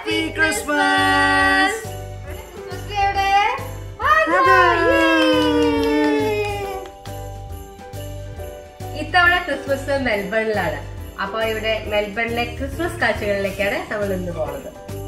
Happy Christmas Christmas tree എവിടെ? അതാ, അതാ. ഇത്തവണ ക്രിസ്മസ് മെൽബണിലാണ് അപ്പൊ ഇവിടെ മെൽബണിലെ ക്രിസ്മസ് കാഴ്ചകളിലേക്കാണ് നമ്മൾ ഇന്ന് പോകുന്നത്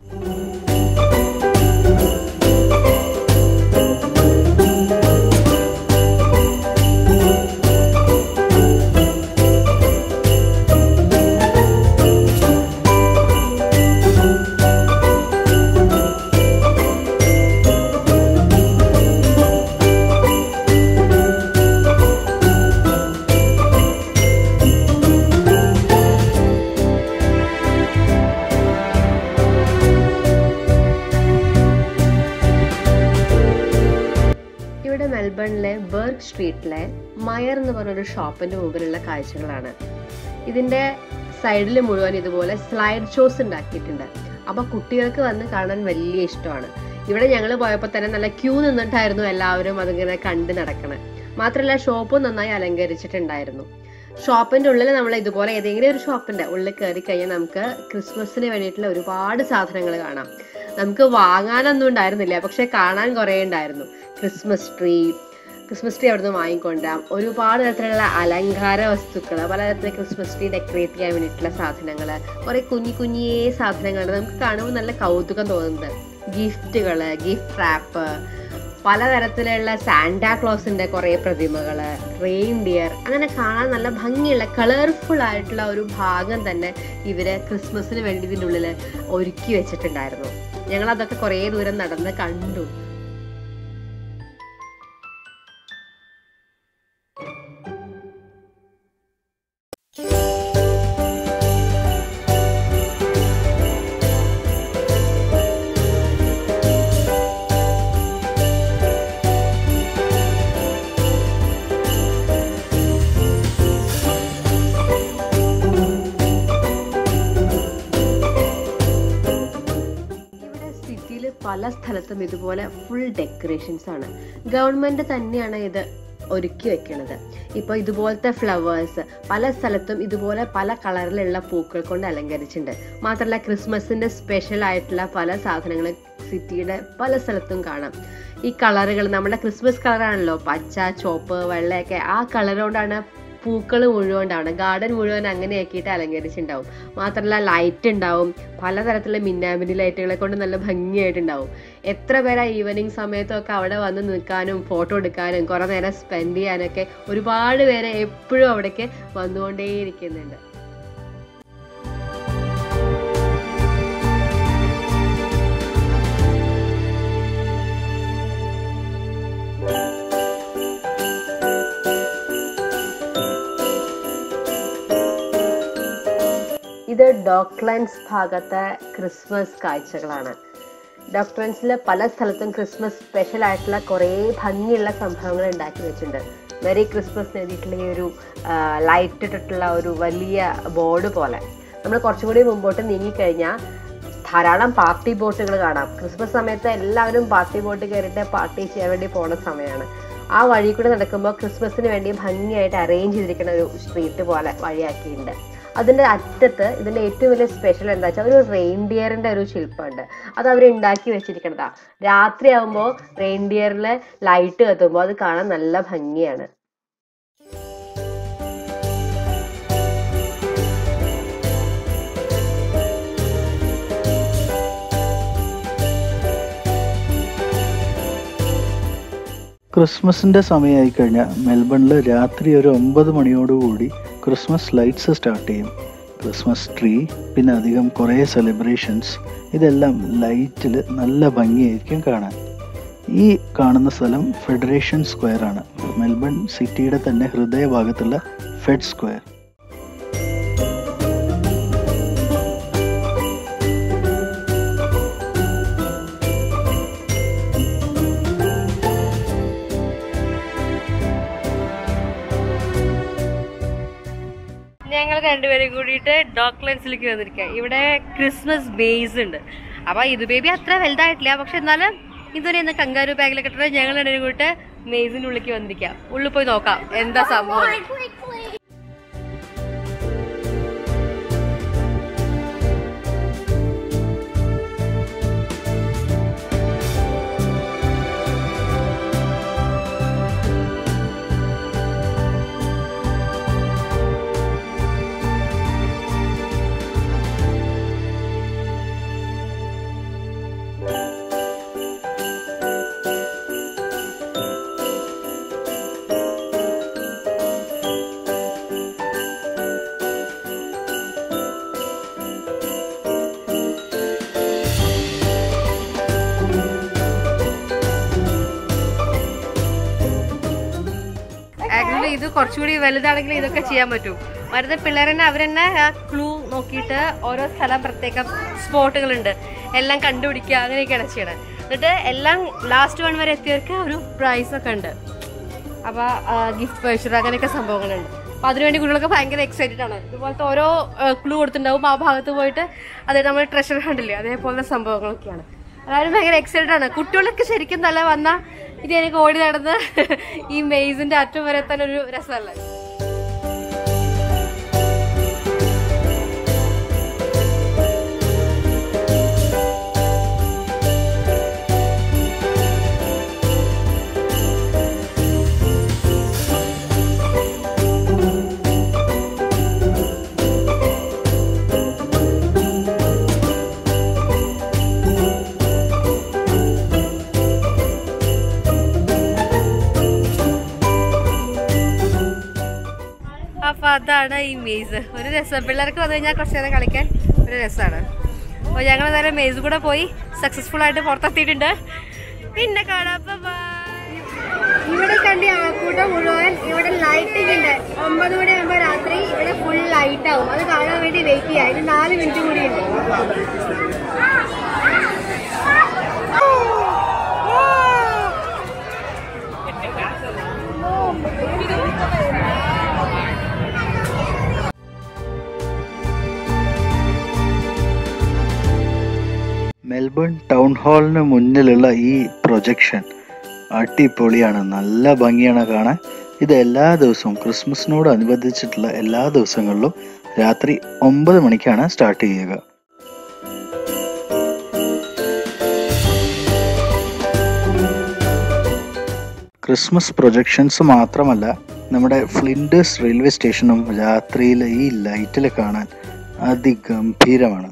ഇവിടെ മെൽബണിലെ ബർഗ് സ്ട്രീറ്റിലെ മയർ എന്ന് പറഞ്ഞൊരു ഷോപ്പിന്റെ മുമ്പിലുള്ള കാഴ്ചകളാണ് ഇതിന്റെ സൈഡിൽ മുഴുവൻ ഇതുപോലെ സ്ലൈഡ് ഷോസ് ഉണ്ടാക്കിയിട്ടുണ്ട് അപ്പൊ കുട്ടികൾക്ക് വന്ന് കാണാൻ വലിയ ഇഷ്ടമാണ് ഇവിടെ ഞങ്ങൾ പോയപ്പോൾ തന്നെ നല്ല ക്യൂ നിന്നിട്ടായിരുന്നു എല്ലാവരും അതിങ്ങനെ കണ്ട് നടക്കണേ മാത്രമല്ല ഷോപ്പും നന്നായി അലങ്കരിച്ചിട്ടുണ്ടായിരുന്നു ഷോപ്പിന്റെ ഉള്ളിൽ നമ്മൾ ഇതുപോലെ ഏതെങ്കിലും ഒരു ഷോപ്പിന്റെ ഉള്ളിൽ കയറി കഴിഞ്ഞാൽ നമുക്ക് ക്രിസ്മസിന് വേണ്ടിയിട്ടുള്ള ഒരുപാട് സാധനങ്ങൾ കാണാം നമുക്ക് വാങ്ങാനൊന്നും ഉണ്ടായിരുന്നില്ല പക്ഷെ കാണാൻ കുറേ ഉണ്ടായിരുന്നു ക്രിസ്മസ് ട്രീ ക്രിസ്മസ് ട്രീ അവിടുന്ന് വാങ്ങിക്കൊണ്ടാം ഒരുപാട് തരത്തിലുള്ള അലങ്കാര വസ്തുക്കൾ പലതരത്തിലെ ക്രിസ്മസ് ട്രീ ഡെക്കറേറ്റ് ചെയ്യാൻ വേണ്ടിയിട്ടുള്ള സാധനങ്ങൾ കുറെ കുഞ്ഞി കുഞ്ഞിയേ സാധനങ്ങൾ നമുക്ക് കാണുമ്പോൾ നല്ല കൗതുകം തോന്നുന്നുണ്ട് ഗിഫ്റ്റുകള് ഗിഫ്റ്റ് റാപ്പ് പലതരത്തിലുള്ള സാന്റാക്ലോസിന്റെ കുറെ പ്രതിമകള് റെയിൻഡിയർ അങ്ങനെ കാണാൻ നല്ല ഭംഗിയുള്ള കളർഫുൾ ആയിട്ടുള്ള ഒരു ഭാഗം തന്നെ ഇവര് ക്രിസ്മസിന് വേണ്ടി ഇതിൻ്റെ ഉള്ളിൽ ഒരുക്കി വെച്ചിട്ടുണ്ടായിരുന്നു ഞങ്ങൾ അതൊക്കെ കുറേ ദൂരം നടന്ന് കണ്ടു ഇവിടെ സിറ്റിയിൽ പല സ്ഥലത്തും ഇതുപോലെ ഫുൾ ഡെക്കറേഷൻസ് ആണ് ഗവൺമെന്റ് തന്നെയാണ് ഇത് ഒരുക്കി വെക്കുന്നത് ഇപ്പൊ ഇതുപോലത്തെ ഫ്ലവേഴ്സ് പല സ്ഥലത്തും ഇതുപോലെ പല കളറിലുള്ള പൂക്കൾ കൊണ്ട് അലങ്കരിച്ചിട്ടുണ്ട് മാത്രമല്ല ക്രിസ്മസിന്റെ സ്പെഷ്യൽ ആയിട്ടുള്ള പല സാധനങ്ങളും സിറ്റിയുടെ പല സ്ഥലത്തും കാണാം ഈ കളറുകൾ നമ്മുടെ ക്രിസ്മസ് കളറാണല്ലോ പച്ച ചോപ്പ് വെള്ളയൊക്കെ ആ കളർ കൊണ്ടാണ് പൂക്കൾ മുഴുവൻ ഉണ്ടാവണം ഗാർഡൻ മുഴുവൻ അങ്ങനെ ആക്കിയിട്ട് അലങ്കരിച്ചിട്ടുണ്ടാവും മാത്രമല്ല ലൈറ്റ് ഉണ്ടാവും പലതരത്തിലുള്ള മിന്നാമിനി ലൈറ്റുകളെ കൊണ്ട് നല്ല ഭംഗിയായിട്ടുണ്ടാവും എത്ര പേരാ ഈവനിങ് സമയത്തൊക്കെ അവിടെ വന്ന് നിൽക്കാനും ഫോട്ടോ എടുക്കാനും കുറേ നേരം സ്പെൻഡ് ചെയ്യാനൊക്കെ ഒരുപാട് പേരെ എപ്പോഴും അവിടേക്ക് വന്നുകൊണ്ടേയിരിക്കുന്നുണ്ട് ഇത് ഡോക്ലൻസ് ഭാഗത്തെ ക്രിസ്മസ് കാഴ്ചകളാണ് ഡോക്ലൻസിൽ പല സ്ഥലത്തും ക്രിസ്മസ് സ്പെഷ്യൽ ആയിട്ടുള്ള കുറേ ഭംഗിയുള്ള സംഭവങ്ങൾ ഉണ്ടാക്കി വെച്ചിട്ടുണ്ട് മെറി ക്രിസ്മസ് എഴുതിയിട്ടുള്ള ഈ ഒരു ലൈറ്റ് ഇട്ടിട്ടുള്ള ഒരു വലിയ ബോർഡ് പോലെ നമ്മൾ കുറച്ചും കൂടി മുമ്പോട്ട് നീങ്ങിക്കഴിഞ്ഞാൽ ധാരാളം പാർട്ടി ബോട്ടുകൾ കാണാം ക്രിസ്മസ് സമയത്ത് എല്ലാവരും പാർട്ടി ബോട്ട് കയറിയിട്ട് പാർട്ടി ചെയ്യാൻ വേണ്ടി പോകുന്ന സമയമാണ് ആ വഴി കൂടെ നടക്കുമ്പോൾ ക്രിസ്മസിന് വേണ്ടി ഭംഗിയായിട്ട് അറേഞ്ച് ചെയ്തിരിക്കുന്ന ഒരു സ്ട്രീറ്റ് പോലെ വഴിയാക്കിയിട്ടുണ്ട് അതിന്റെ അറ്റത്ത് ഇതിന്റെ ഏറ്റവും വലിയ സ്പെഷ്യൽ എന്താ വെച്ചാൽ ഒരു റെയിൻഡിയറിന്റെ ഒരു ശില്പമുണ്ട് അത് അവർ ഉണ്ടാക്കി വെച്ചിരിക്കണതാ രാത്രി ആകുമ്പോൾ റെയിൻഡിയറിലെ ലൈറ്റ് കത്തുമ്പോൾ അത് കാണാൻ നല്ല ഭംഗിയാണ് ക്രിസ്മസിന്റെ സമയമായി കഴിഞ്ഞാൽ മെൽബണിൽ രാത്രി ഒരു ഒമ്പത് മണിയോടുകൂടി ക്രിസ്മസ് ലൈറ്റ്സ് സ്റ്റാർട്ട് ചെയ്യും ക്രിസ്മസ് ട്രീ പിന്നെ അധികം കുറേ സെലിബ്രേഷൻസ് ഇതെല്ലാം ലൈറ്റിൽ നല്ല ഭംഗിയായിരിക്കും കാണാൻ ഈ കാണുന്ന സ്ഥലം ഫെഡറേഷൻ സ്ക്വയർ ആണ് മെൽബൺ സിറ്റിയുടെ തന്നെ ഹൃദയഭാഗത്തുള്ള ഫെഡ് സ്ക്വയർ ഞങ്ങൾ രണ്ടുപേരും കൂടിയിട്ട് ഡോക്ലൻസിലേക്ക് വന്നിരിക്കുക ഇവിടെ ക്രിസ്മസ് ബേസ് ഉണ്ട് അപ്പൊ ഇത് ബേബി അത്ര വലുതായിട്ടില്ല പക്ഷെ എന്നാലും ഇതുവരെ ഇന്ന് കങ്കാരു ബാഗിലൊക്കെ ഇട്ടിട്ട് ഞങ്ങൾ രണ്ടുപേരും കൂടിയിട്ട് മേസിന്റെ ഉള്ളിലേക്ക് വന്നിരിക്കുക ഉള്ളിൽ പോയി നോക്കാം എന്താ സംഭവം കുറച്ചുകൂടി വലുതാണെങ്കിൽ ഇതൊക്കെ ചെയ്യാൻ പറ്റും വരുന്ന പിള്ളേർ തന്നെ അവരെന്നെ ക്ലൂ നോക്കിയിട്ട് ഓരോ സ്ഥലം പ്രത്യേകം സ്പോട്ടുകളുണ്ട് എല്ലാം കണ്ടുപിടിക്കുക അങ്ങനെയൊക്കെയാണ് ചെയ്യണത് എന്നിട്ട് എല്ലാം ലാസ്റ്റ് വൺ വരെ എത്തിയവർക്ക് ഒരു പ്രൈസ് ഒക്കെ ഉണ്ട് അപ്പൊ ഗിഫ്റ്റ് വൗച്ചർ അങ്ങനെയൊക്കെ സംഭവങ്ങളുണ്ട് അപ്പൊ അതിനുവേണ്ടി കുട്ടികളൊക്കെ ഭയങ്കര എക്സൈറ്റഡ് ആണ് ഇതുപോലത്തെ ഓരോ ക്ലൂ കൊടുത്തിട്ടുണ്ടാവും ആ ഭാഗത്ത് പോയിട്ട് അത് നമ്മൾ ട്രഷർ ഹണ്ടില്ലേ അതേപോലത്തെ സംഭവങ്ങളൊക്കെയാണ് എല്ലാവരും ഭയങ്കര എക്സൈറ്റഡ് ആണ് കുട്ടികളൊക്കെ ശരിക്കും തല വന്ന ഇത് എനിക്ക് ഓടി നടന്ന് ഈ മെയ്സിന്റെ അറ്റം വരെ തന്നെ ഒരു രസമല്ലേ അപ്പൊ അതാണ് ഈ മേസ് ഒരു രസം പിള്ളേർക്ക് വന്നു കഴിഞ്ഞാൽ കുറച്ച് നേരം കളിക്കാൻ ഒരു രസമാണ് അപ്പോൾ ഞങ്ങൾ നേരെ മേസ് കൂടെ പോയി സക്സസ്ഫുൾ ആയിട്ട് പുറത്തെത്തിയിട്ടുണ്ട് പിന്നെ കാണാം bye. ഇവിടെ കണ്ട ആൾക്കൂട്ടം മുഴുവൻ ഇവിടെ ലൈറ്റിംഗ് ഉണ്ട് ഒമ്പത് മണി ആകുമ്പോൾ രാത്രി ഇവിടെ ഫുൾ ലൈറ്റ് ആവും അത് കാണാൻ വേണ്ടി വെയിറ്റ് ചെയ്യാം ഇത് നാല് മിനിറ്റ് കൂടി ഉണ്ട് മെൽബൺ ടൗൺ ഹാളിന് മുന്നിലുള്ള ഈ പ്രൊജക്ഷൻ അടിപൊളിയാണ് നല്ല ഭംഗിയാണ് കാണാൻ ഇത് എല്ലാ ദിവസവും ക്രിസ്മസിനോട് അനുബന്ധിച്ചിട്ടുള്ള എല്ലാ ദിവസങ്ങളിലും രാത്രി ഒമ്പത് മണിക്കാണ് സ്റ്റാർട്ട് ചെയ്യുക ക്രിസ്മസ് പ്രൊജക്ഷൻസ് മാത്രമല്ല നമ്മുടെ ഫ്ലിൻഡേഴ്സ് റെയിൽവേ സ്റ്റേഷനും രാത്രിയിൽ ഈ ലൈറ്റിൽ കാണാൻ അതിഗംഭീരമാണ്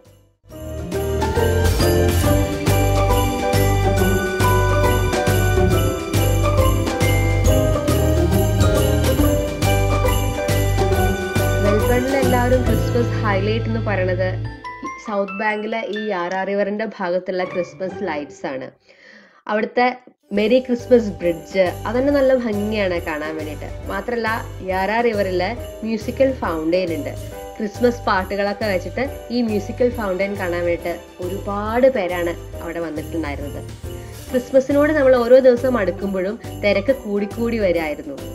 മെൽബണിൽ എല്ലാവരും ക്രിസ്മസ് ഹൈലൈറ്റ് എന്ന് പറയണത് സൗത്ത് ബാങ്കിലെ ഈ യാറാ റിവറിന്റെ ഭാഗത്തുള്ള ക്രിസ്മസ് ലൈറ്റ്സ് ആണ് അവിടുത്തെ മെരി ക്രിസ്മസ് ബ്രിഡ്ജ് അതന്നെ നല്ല ഭംഗിയാണ് കാണാൻ വേണ്ടിയിട്ട് മാത്രമല്ല യാറാ റിവറിലെ മ്യൂസിക്കൽ ഫൗണ്ടെയിൻ ഉണ്ട് ക്രിസ്മസ് പാട്ടുകളൊക്കെ വെച്ചിട്ട് ഈ മ്യൂസിക്കൽ ഫൗണ്ടെയിൻ കാണാൻ വേണ്ടിയിട്ട് ഒരുപാട് പേരാണ് അവിടെ വന്നിട്ടുണ്ടായിരുന്നത് ക്രിസ്മസിനോട് നമ്മൾ ഓരോ ദിവസം അടുക്കുമ്പോഴും തിരക്ക് കൂടിക്കൂടി വരായിരുന്നു